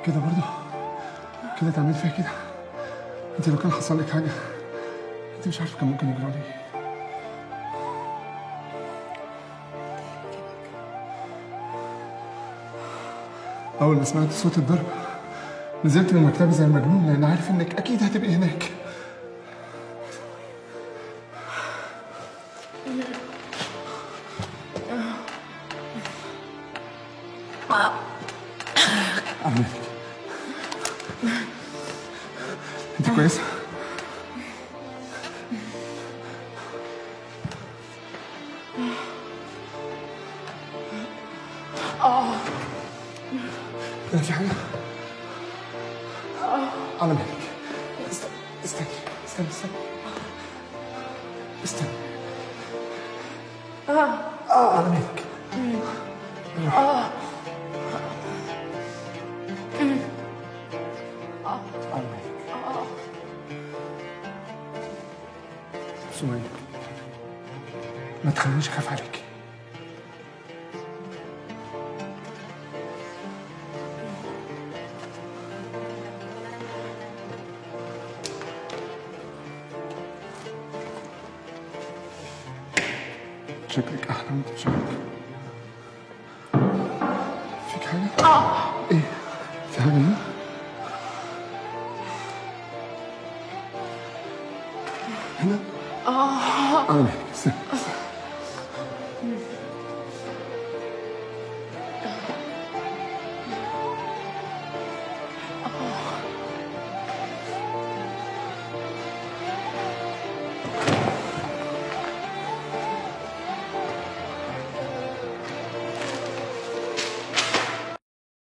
كده برضه كده تعمل فيها كده انت لو كان حصل لك حاجه انت مش عارفه كان ممكن يجرى لي ايه اول ما سمعت صوت الضرب نزلت من مكتبي زي المجنون لان عارف انك اكيد هتبقي هناك عملك انت كويسه لا في حاجه على مهلك استنى استنى استنى استنى استنى اه على مهلك على مهلك سمية ما تخلينيش اخاف عليك شكلك احلى وانت بشكلك فيك حاجه؟ ايه؟ في حاجه هنا؟ هنا؟ اه على مهلك استنى